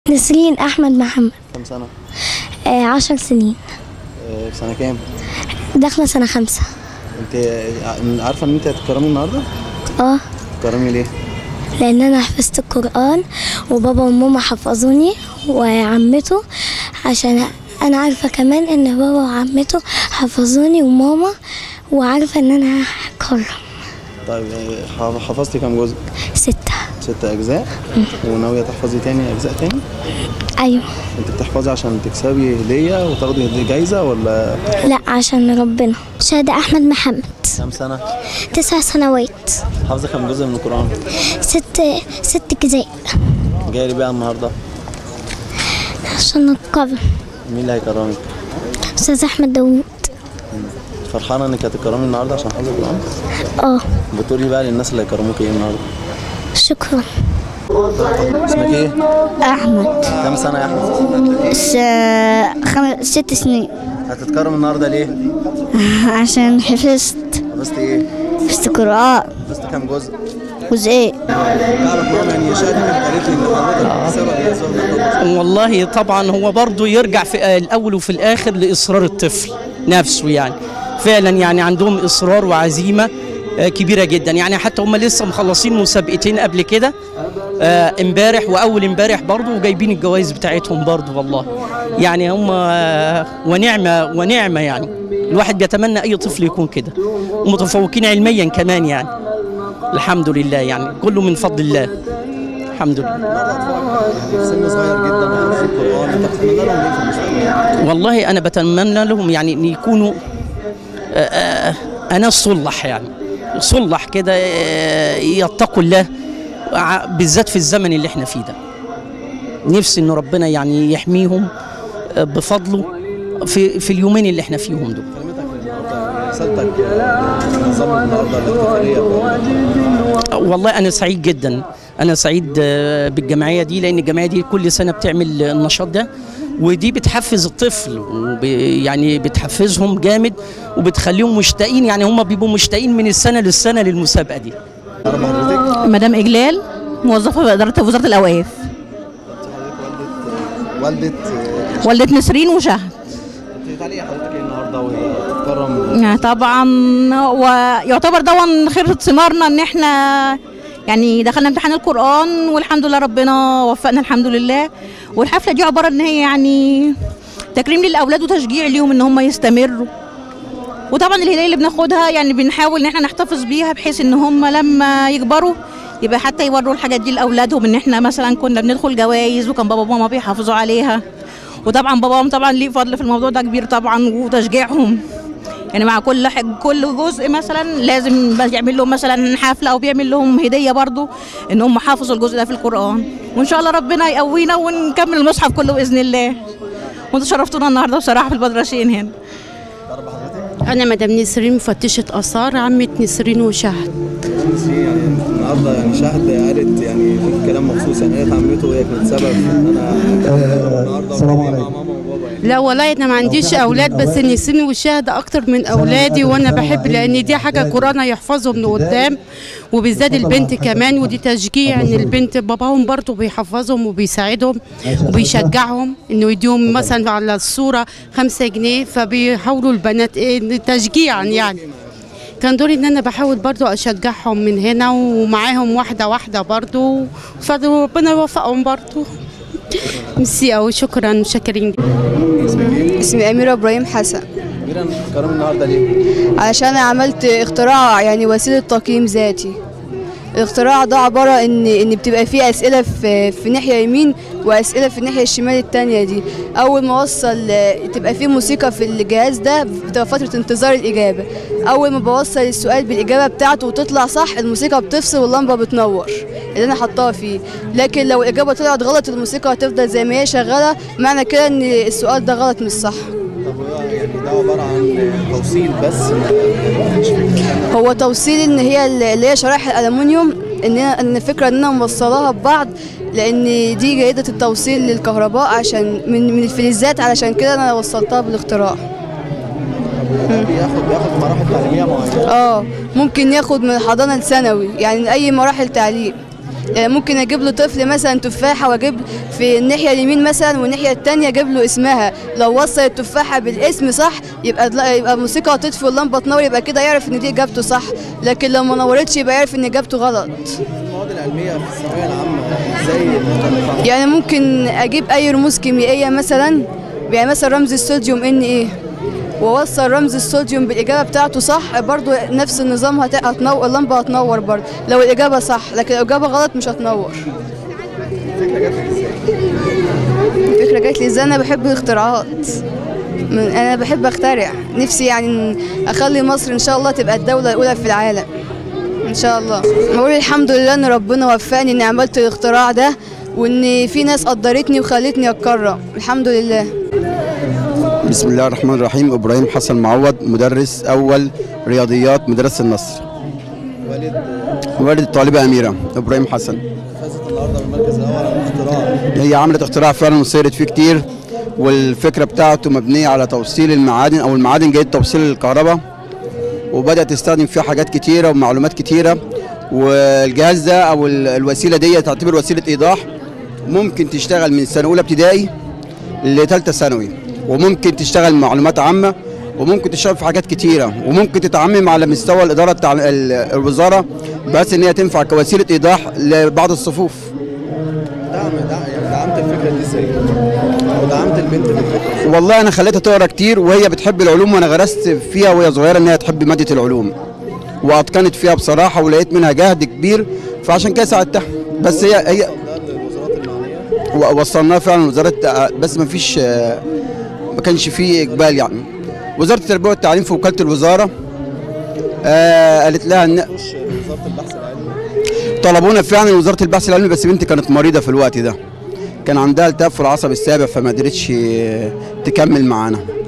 نسرين أحمد محمد كم سنة؟ آه عشر سنين آه، في سنة كام؟ داخلة سنة خمسة انت آه، عارفة ان انت هتتكرمي النهاردة؟ اه تتكرمي ليه؟ لأن أنا حفظت القرآن وبابا وماما حفظوني وعمته عشان أنا عارفة كمان إن بابا وعمته حفظوني وماما وعارفة إن أنا هكرم طيب آه، حف- حفظتي كام جزء؟ ستة ست أجزاء وناوية تحفظي تاني أجزاء تاني؟ أيوة انت بتحفظي عشان تكسبي هدية وتاخدي هدية جايزة ولا لا عشان ربنا شهادة أحمد محمد كام سنة؟ تسع سنوات حافظة كام جزء من القرآن؟ ست ست أجزاء جاي لي بقى النهاردة عشان القبر مين اللي هيكرمك؟ أستاذ أحمد داوود فرحانة انك هتكرمي النهاردة عشان حافظة القرآن؟ اه بتقولي بقى للناس اللي هيكرموك ايه النهاردة؟ شكرا اسمك ايه؟ أحمد كام سنة يا أحمد؟ خمس ست سنين هتتكرم النهاردة ليه؟ عشان حفظت حفظت ايه؟ حفظت القرآن حفظت كام جزء؟ جزئين تعرف ماما يعني شادي كانت قالت لي ان حضرتك سبب يسوع والله طبعا هو برضه يرجع في الاول وفي الاخر لاصرار الطفل نفسه يعني فعلا يعني عندهم اصرار وعزيمه آه، كبيره جدا يعني حتى هم لسه مخلصين مسابقتين قبل كده آه، امبارح واول امبارح برضه وجايبين الجوائز بتاعتهم برضه والله يعني هم آه، ونعمه ونعمه يعني الواحد بيتمنى اي طفل يكون كده ومتفوقين علميا كمان يعني الحمد لله يعني كله من فضل الله الحمد لله في سن صغير جدا وحفظ القرآن انت بتتمنى لهم ايه في المستقبل؟ والله انا بتمنى لهم يعني ان يكونوا آه، آه، انا صلح يعني صلح كده آه، يتقوا الله ع- بالذات في الزمن اللي احنا فيه ده نفسي ان ربنا يعني يحميهم آه، بفضله في في اليومين اللي احنا فيهم دول كلمتك النهارده رسالتك نظام النهارده الاحتفاليه والله انا سعيد جدا انا سعيد آه، بالجمعيه دي لان الجمعيه دي كل سنه بتعمل النشاط ده ودي بتحفز الطفل وب- يعني بتحفزهم جامد وبتخليهم مشتاقين يعني هم بيبقوا مشتاقين من السنه للسنه للمسابقه دي رب حضرتك مدام إجلال موظفة بإدارة وزارة الأوقاف حضرتك والده والده والدة نسرين وشهد تعالي حضرتك ايه النهارده وتتكرم يعني طبعا ويعتبر دون خير ثمارنا ان احنا يعني دخلنا امتحان القرآن والحمد لله ربنا وفقنا الحمد لله والحفلة دي عبارة ان هي يعني تكريم للأولاد وتشجيع ليهم ان هم يستمروا وطبعا الهدايا اللي بناخدها يعني بنحاول ان احنا نحتفظ بيها بحيث ان هم لما يكبروا يبقى حتى يوروا الحاجات دي لاولادهم ان احنا مثلا كنا بندخل جوائز وكان بابا وماما بيحافظوا عليها وطبعا باباهم طبعا ليه فضل في الموضوع ده كبير طبعا وتشجيعهم يعني مع كل حاجة كل جزء مثلا لازم يعمل لهم مثلا حفله او بيعمل لهم هديه برضو ان هم حافظوا الجزء ده في القران وان شاء الله ربنا يقوينا ونكمل المصحف كله باذن الله وانتوا شرفتونا النهارده بصراحه في البدرشين هنا رب حضرتك أنا مدام نسرين مفتشة آثار عمة نسرين وشهد نسرين يعني النهارده يعني شهد قالت يعني في كلام مخصوص يعني قالت عمته وهي كانت سبب ان انا النهارده السلام عليكم ماما وبابا يعني لا والله أنا ما عنديش أولاد بس نسرين وشهد أكتر من أولادي وأنا بحب لأن دي حاجة قرآن يحفظهم لقدام وبالذات البنت كمان ودي تشجيع إن البنت باباهم برضه بيحفظهم وبيساعدهم وبيشجعهم إنه يديهم مثلا على الصورة خمسة جنيه فبيحاولوا البنات إيه تشجيعا يعني كان دوري ان انا بحاول برضو اشجعهم من هنا ومعاهم واحده واحده برضو فربنا يوفقهم برضو ميرسي او شكرا متشكرين اسمي أميرة إبراهيم حسن كبيرا بتتكرمي النهارده ليه؟ علشان أنا عملت اختراع يعني وسيلة تقييم ذاتي الاختراع ده عبارة إن إن بتبقى فيه أسئلة في في ناحية يمين وأسئلة في الناحية الشمال التانية دي أول ما أوصل تبقى فيه موسيقى في الجهاز ده بتبقى فترة انتظار الإجابة أول ما بوصل السؤال بالإجابة بتاعته وتطلع صح الموسيقى بتفصل واللمبة بتنور اللي أنا حطاها فيه لكن لو الإجابة طلعت غلط الموسيقى هتفضل زي ما هي شغالة معنى كده إن السؤال ده غلط مش صح طب هو يعني ده عباره عن توصيل بس مفيش فكره هو توصيل ان هي اللي هي شرايح الالومنيوم ان ان الفكره ان انا موصلاها ببعض لان دي جيده التوصيل للكهرباء عشان من من الفلزات علشان كده انا وصلتها بالاختراع بياخد بياخد مراحل تعليميه معينه اه ممكن ياخد من الحضانه لثانوي يعني اي مراحل تعليم يعني ممكن اجيب له طفل مثلا تفاحه واجيب في الناحيه اليمين مثلا والناحيه التانية اجيب له اسمها لو وصل التفاحه بالاسم صح يبقى لا يبقى الموسيقى تطفي واللمبه تنور يبقى كده يعرف ان دي اجابته صح لكن لو ما نورتش يبقى يعرف ان اجابته غلط المواد العلميه في الثانويه العامه ازاي مختلفه يعني ممكن اجيب اي رموز كيميائيه مثلا يعني مثلا رمز الصوديوم ان ايه واوصل رمز الصوديوم بالاجابه بتاعته صح برضو نفس النظام هت- هتنور اللمبه هتنور برضو لو الاجابه صح لكن لو الاجابه غلط مش هتنور الفكره جات لي ازاي انا بحب الاختراعات من انا بحب اخترع نفسي يعني اخلي مصر ان شاء الله تبقى الدوله الاولى في العالم ان شاء الله بقول الحمد لله ان ربنا وفقني اني عملت الاختراع ده وان في ناس قدرتني وخلتني اتكرم الحمد لله بسم الله الرحمن الرحيم ابراهيم حسن معوض مدرس اول رياضيات مدرسه النصر والد والد الطالبه اميره ابراهيم حسن فازت النهارده بالمركز الاول على الاختراع هي عملت اختراع فعلا وسيرت فيه كتير والفكره بتاعته مبنيه على توصيل المعادن او المعادن جايه توصيل الكهرباء وبدات تستخدم فيها حاجات كتيره ومعلومات كتيره والجهاز ده او ال- الوسيله دي تعتبر وسيله ايضاح ممكن تشتغل من سنه اولى ابتدائي لثالثه ثانوي وممكن تشتغل معلومات عامه وممكن تشتغل في حاجات كتيره وممكن تتعمم على مستوى الاداره بتاع ال- الوزاره بحيث ان هي تنفع كوسيله ايضاح لبعض الصفوف دعم دعم يعني دعمت الفكره دي ازاي؟ او دعمت البنت في الفكره ازاي؟ والله انا خليتها تقرا كتير وهي بتحب العلوم وانا غرست فيها وهي صغيره ان هي تحب ماده العلوم واتقنت فيها بصراحه ولقيت منها جهد كبير فعشان كده ساعدتها بس هي هي ده للوزارات المعنيه و- وصلناها فعلا وزاره بس ما فيش ما كانش فيه اقبال يعني وزاره التربيه والتعليم في وكاله الوزاره آه قالت لها ان تخش وزاره البحث العلمي طلبونا فعلا وزاره البحث العلمي بس بنتي كانت مريضه في الوقت ده كان عندها التهاب في العصب السابع فما قدرتش تكمل معانا